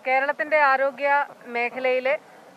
കേരളത്തിന്റെ ആരോഗ്യ മേഖലയിലെ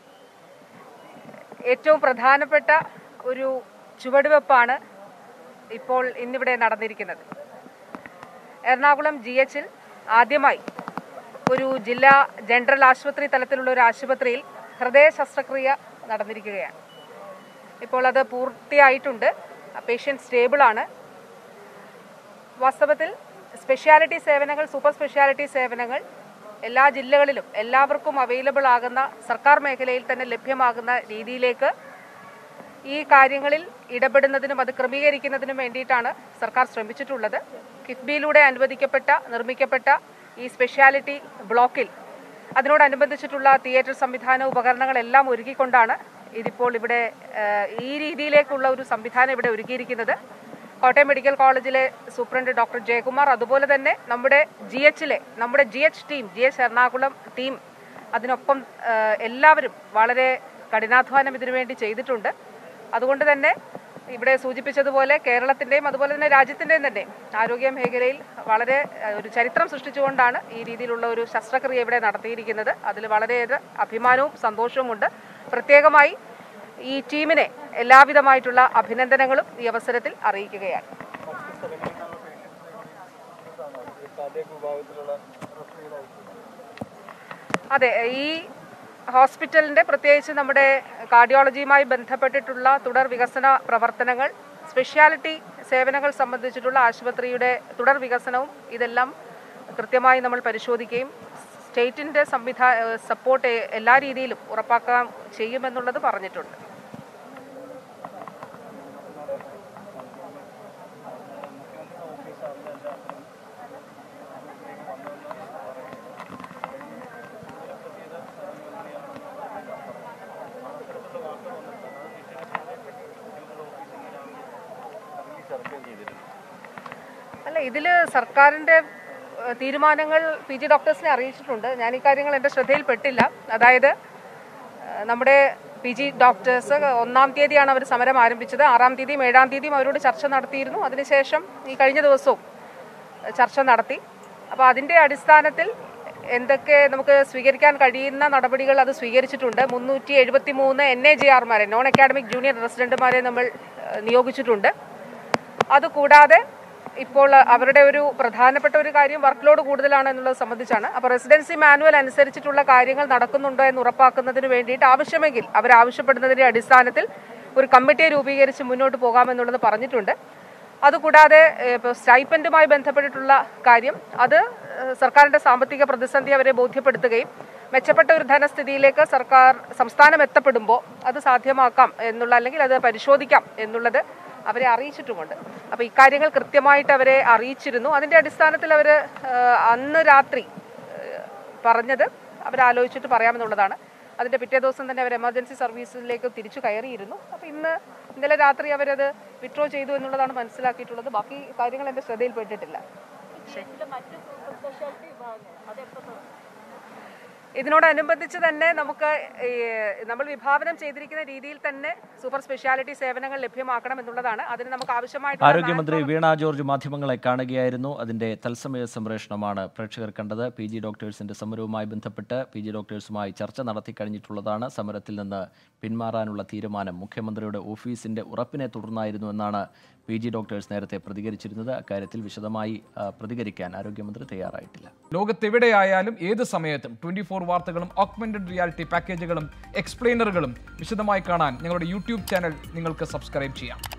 ഏറ്റവും പ്രധാനപ്പെട്ട ഒരു ചുവടുവെപ്പാണ് ഇപ്പോൾ ഇന്നിവിടെ നടന്നിരിക്കുന്നത് എറണാകുളം ജി എച്ചിൽ ആദ്യമായി ഒരു ജില്ലാ ജനറൽ ആശുപത്രി തലത്തിലുള്ള ഒരു ആശുപത്രിയിൽ ഹൃദയ ശസ്ത്രക്രിയ നടന്നിരിക്കുകയാണ് ഇപ്പോൾ അത് പൂർത്തിയായിട്ടുണ്ട് പേഷ്യൻ്റ് സ്റ്റേബിളാണ് വാസ്തവത്തിൽ സ്പെഷ്യാലിറ്റി സേവനങ്ങൾ സൂപ്പർ സ്പെഷ്യാലിറ്റി സേവനങ്ങൾ എല്ലാ ജില്ലകളിലും എല്ലാവർക്കും അവൈലബിൾ ആകുന്ന സർക്കാർ മേഖലയിൽ തന്നെ ലഭ്യമാകുന്ന രീതിയിലേക്ക് ഈ കാര്യങ്ങളിൽ ഇടപെടുന്നതിനും അത് ക്രമീകരിക്കുന്നതിനും വേണ്ടിയിട്ടാണ് സർക്കാർ ശ്രമിച്ചിട്ടുള്ളത് കിഫ്ബിയിലൂടെ അനുവദിക്കപ്പെട്ട നിർമ്മിക്കപ്പെട്ട ഈ സ്പെഷ്യാലിറ്റി ബ്ലോക്കിൽ അതിനോടനുബന്ധിച്ചിട്ടുള്ള തിയേറ്റർ സംവിധാന ഉപകരണങ്ങളെല്ലാം ഒരുക്കിക്കൊണ്ടാണ് ഇതിപ്പോൾ ഇവിടെ ഏഹ്, ഈ രീതിയിലേക്കുള്ള ഒരു സംവിധാനം ഇവിടെ ഒരുക്കിയിരിക്കുന്നത് കോട്ടയം മെഡിക്കൽ കോളേജിലെ സൂപ്രണ്ട് ഡോക്ടർ ജയകുമാർ അതുപോലെ തന്നെ നമ്മുടെ ജി എച്ചിലെ നമ്മുടെ G H team G H Ernakulam team അതിനൊപ്പം ഏഹ്, എല്ലാവരും വളരെ കഠിനാധ്വാനം ഇതിനുവേണ്ടി ചെയ്തിട്ടുണ്ട് അതുകൊണ്ട് തന്നെ ഇവിടെ സൂചിപ്പിച്ചതുപോലെ കേരളത്തിൻ്റെയും അതുപോലെ തന്നെ രാജ്യത്തിൻ്റെയും തന്നെ ആരോഗ്യ മേഖലയിൽ വളരെ ഏഹ്, ഒരു ചരിത്രം സൃഷ്ടിച്ചുകൊണ്ടാണ് ഈ രീതിയിലുള്ള ഒരു ശസ്ത്രക്രിയ ഇവിടെ നടത്തിയിരിക്കുന്നത് അതിൽ വളരെയേറെ അഭിമാനവും സന്തോഷവുമുണ്ട് പ്രത്യേകമായി ഈ ടീമിനെ എല്ലാവിധമായിട്ടുള്ള അഭിനന്ദനങ്ങളും ഈ അവസരത്തിൽ അറിയിക്കുകയാണ് അതെ ഈ ഹോസ്പിറ്റലിന്റെ പ്രത്യേകിച്ച് നമ്മുടെ കാർഡിയോളജിയുമായി ബന്ധപ്പെട്ടിട്ടുള്ള തുടർ വികസന പ്രവർത്തനങ്ങൾ സ്പെഷ്യാലിറ്റി സേവനങ്ങൾ സംബന്ധിച്ചിട്ടുള്ള ആശുപത്രിയുടെ തുടർ വികസനവും ഇതെല്ലാം കൃത്യമായി നമ്മൾ പരിശോധിക്കുകയും സ്റ്റേറ്റിന്റെ സംവിധാ സപ്പോർട്ട് എല്ലാ രീതിയിലും ഉറപ്പാക്കാൻ ചെയ്യുമെന്നുള്ളത് പറഞ്ഞിട്ടുണ്ട് അല്ല ഇതിൽ സർക്കാരിൻ്റെ ഏഹ്, തീരുമാനങ്ങൾ പി ജി ഡോക്ടേഴ്സിനെ അറിയിച്ചിട്ടുണ്ട് ഞാൻ ഈ കാര്യങ്ങൾ എൻ്റെ ശ്രദ്ധയിൽപ്പെട്ടില്ല അതായത് ഏഹ്, നമ്മുടെ പി ജി ഡോക്ടേഴ്സ് ഒന്നാം തീയതിയാണ് അവർ സമരം ആരംഭിച്ചത് ആറാം തീയതിയും ഏഴാം തീയതിയും അവരോട് ചർച്ച നടത്തിയിരുന്നു അതിനുശേഷം ഈ കഴിഞ്ഞ ദിവസവും ഏഹ്, ചർച്ച നടത്തി അപ്പോൾ അതിൻ്റെ അടിസ്ഥാനത്തിൽ എന്തൊക്കെ നമുക്ക് സ്വീകരിക്കാൻ കഴിയുന്ന നടപടികൾ അത് സ്വീകരിച്ചിട്ടുണ്ട് മുന്നൂറ്റി എഴുപത്തി മൂന്ന് എൻ എ ജെ ആർമാരെ നോൺ അക്കാഡമിക് ജൂനിയർ റെസിഡന്റുമാരെ നമ്മൾ ഏഹ്, നിയോഗിച്ചിട്ടുണ്ട് അതുകൂടാതെ ഇപ്പോൾ അവരുടെ ഒരു പ്രധാനപ്പെട്ട ഒരു കാര്യം വർക്ക് ലോഡ് കൂടുതലാണ് എന്നുള്ളത് സംബന്ധിച്ചാണ് അപ്പോൾ റെസിഡൻസി മാനുവൽ അനുസരിച്ചിട്ടുള്ള കാര്യങ്ങൾ നടക്കുന്നുണ്ടോ എന്ന് ഉറപ്പാക്കുന്നതിന് വേണ്ടിയിട്ട് ആവശ്യമെങ്കിൽ അവർ ആവശ്യപ്പെടുന്നതിന്റെ അടിസ്ഥാനത്തിൽ ഒരു കമ്മിറ്റിയെ രൂപീകരിച്ച് മുന്നോട്ട് പോകാമെന്നുള്ളത് പറഞ്ഞിട്ടുണ്ട് അതുകൂടാതെ ഏഹ്, ഇപ്പോൾ സ്റ്റൈപ്പൻഡുമായി ബന്ധപ്പെട്ടിട്ടുള്ള കാര്യം അത് ഏഹ്, സർക്കാരിന്റെ സാമ്പത്തിക പ്രതിസന്ധി അവരെ ബോധ്യപ്പെടുത്തുകയും മെച്ചപ്പെട്ട ഒരു ധനസ്ഥിതിയിലേക്ക് സർക്കാർ സംസ്ഥാനം എത്തപ്പെടുമ്പോൾ അത് സാധ്യമാക്കാം എന്നുള്ള അല്ലെങ്കിൽ അത് പരിശോധിക്കാം എന്നുള്ളത് അവരെ അറിയിച്ചിട്ടുമുണ്ട് അപ്പോൾ ഇക്കാര്യങ്ങൾ കൃത്യമായിട്ട് അവരെ അറിയിച്ചിരുന്നു അതിന്റെ അടിസ്ഥാനത്തിൽ അവർ അന്ന് രാത്രി ഏഹ്, പറഞ്ഞത് അവരാലോചിച്ചിട്ട് പറയാമെന്നുള്ളതാണ് അതിന്റെ പിറ്റേ ദിവസം തന്നെ അവർ എമർജൻസി സർവീസിലേക്ക് തിരിച്ചു കയറിയിരുന്നു അപ്പോൾ ഇന്ന് ഇന്നലെ രാത്രി അവരത് വിഡ്രോ ചെയ്തു എന്നുള്ളതാണ് മനസ്സിലാക്കിയിട്ടുള്ളത് ബാക്കി കാര്യങ്ങൾ എൻ്റെ ശ്രദ്ധയിൽപ്പെട്ടിട്ടില്ല ഇതിനോടനുബന്ധിച്ച് തന്നെ നമുക്ക് ഈ നമ്മൾ വിഭാവനം ചെയ്തിരിക്കുന്ന രീതിയിൽ തന്നെ സൂപ്പർ സ്പെഷ്യാലിറ്റി സേവനങ്ങൾ ലഭ്യമാക്കണം എന്നുള്ളതാണ് അതിന് നമുക്ക് ആവശ്യമായിട്ടുള്ള ആരോഗ്യമന്ത്രി വീണ ജോർജ് മാധ്യമങ്ങളെ കാണുകയായിരുന്നു അതിന്റെ തത്സമയ സംപ്രേഷണമാണ് പ്രേക്ഷകർ കണ്ടത് പി ജി ഡോക്ടേഴ്സിന്റെ സമരവുമായി ബന്ധപ്പെട്ട് പി ജി ഡോക്ടേഴ്സുമായി ചർച്ച നടത്തി കഴിഞ്ഞിട്ടുള്ളതാണ് സമരത്തിൽ നിന്ന് പിന്മാറാനുള്ള തീരുമാനം മുഖ്യമന്ത്രിയുടെ ഓഫീസിന്റെ ഉറപ്പിനെ തുടർന്നായിരുന്നു എന്നാണ് പി ജി ഡോക്ടേഴ്സ് നേരത്തെ പ്രതികരിച്ചിരുന്നത് അക്കാര്യത്തിൽ വിശദമായി ആ, പ്രതികരിക്കാൻ ആരോഗ്യമന്ത്രി തയ്യാറായിട്ടില്ല ലോകത്തെവിടെയായാലും ഏത് സമയത്തും ട്വന്റി ഫോർ വാർത്തകളും ഓഗ്മെന്റഡ് റിയാലിറ്റി പാക്കേജുകളും എക്സ്പ്ലെയിനറുകളും വിശദമായി കാണാൻ ഞങ്ങളുടെ യൂട്യൂബ് ചാനൽ നിങ്ങൾക്ക് സബ്സ്ക്രൈബ് ചെയ്യാം